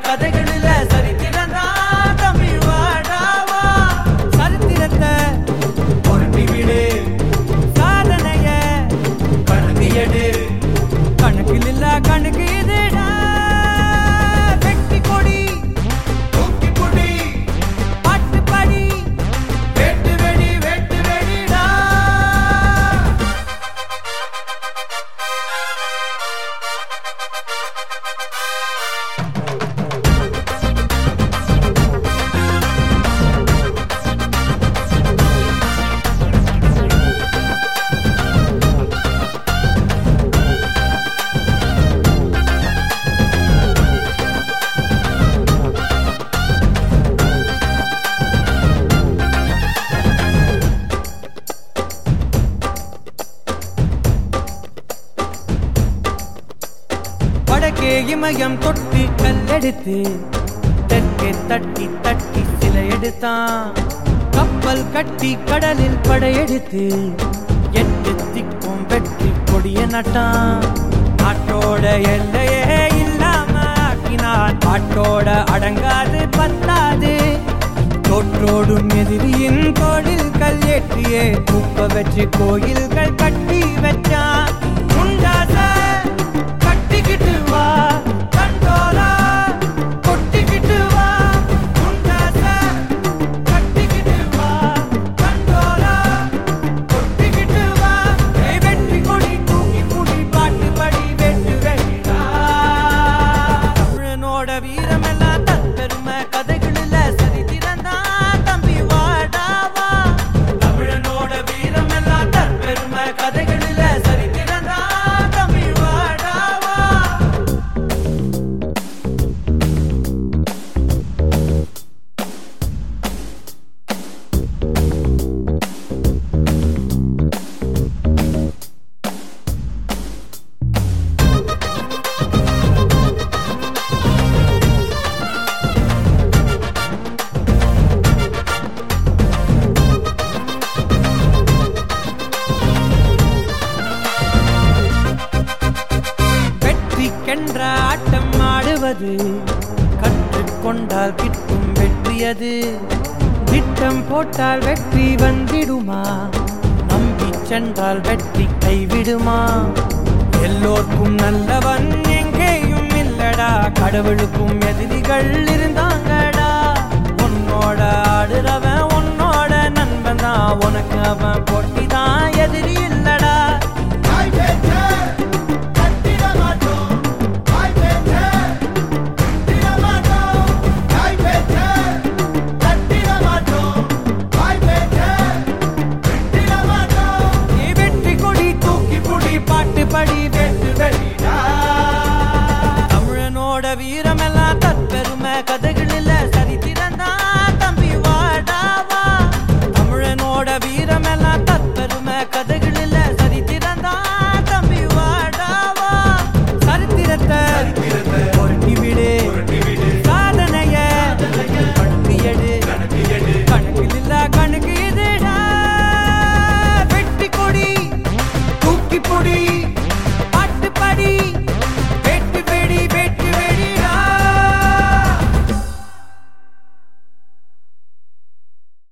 கதைகளில் சரித்திரம் தான் தம்பி வாடாவா சரித்திரத்தை பொருட்டி விடு சாதனைய கணக்கியடு கணக்கில் இல்ல கணக்கு இதுடா வெட்டி கொடி தூக்கி கொடி பாட்டு பாடி வெட்டு வெடி வெட்டு வெடிடா வடக்கே இமயம் தொட்டு கல்லெடுத்து தெற்கே தட்டி தட்டி சிலை எடுத்தான் கப்பல் கட்டி கடலில் படையெடுத்து எட்டு திக்கும் வெற்றி கொடிய நட்டான் நாட்டோட எல்லையே இல்லாம ஆக்கினான் பாட்டோட அடங்காது பத்தாது தோற்றோடும் எதிரியின் கோடில் கல் ஏற்றியே தூக்க வச்சு கோயில்கள் கட்டி வச்சான் உண்டாச கட்டிக்கிட்டு வா கண்டோலா கொட்டிக்கிட்டு வா உண்டாச கட்டிக்கிட்டு வா கண்டோலா கொட்டிக்கிட்டு வா ஏய் வெற்றி கொடி தூக்கி குடி பாட்டு படி வெட்டு வெடிடா தமிழனோட வீரமெல்லாம் தற்பெருமை கதைகளில் சரித்திரம் தான் தம்பி வாடாவா தமிழனோட வீரமெல்லாம் தற்பெருமை கதைகளில் சரித்திரம் தான் தம்பி வாடாவா வெற்றிக்கென்ற ஆட்டம் ஆடுவது கற்றுக்கொண்டால் கிட்டும் வெற்றியது திட்டம் போட்டால் வெற்றி வந்திடுமா நம்பி சென்றால் வெற்றி கைவிடுமா எல்லோர்க்கும் நல்லவன் எங்கேயும் இல்லடா கடவுளுக்கும் எதிரிகள் இருந்தாங்கடா உன்னோட ஆடுறவன் உன்னோட நண்பன் தான் உனக்கு அவன் போட்டி தான் எதிரி இல்லடா வாய் பேச்ச கட்டிட மாட்டோம் வாய் பேச்ச கட்டிட மாட்டோம் வாய் பேச்ச கட்டிட மாட்டோம் வாய் பேச்ச கட்டிட மாட்டோம் நீ வெற்றி கொடி தூக்கி புடி பாட்டு படி வெட்டு வெடிடா தமிழனோட வீரமெல்லாம் தற்பெருமை கதை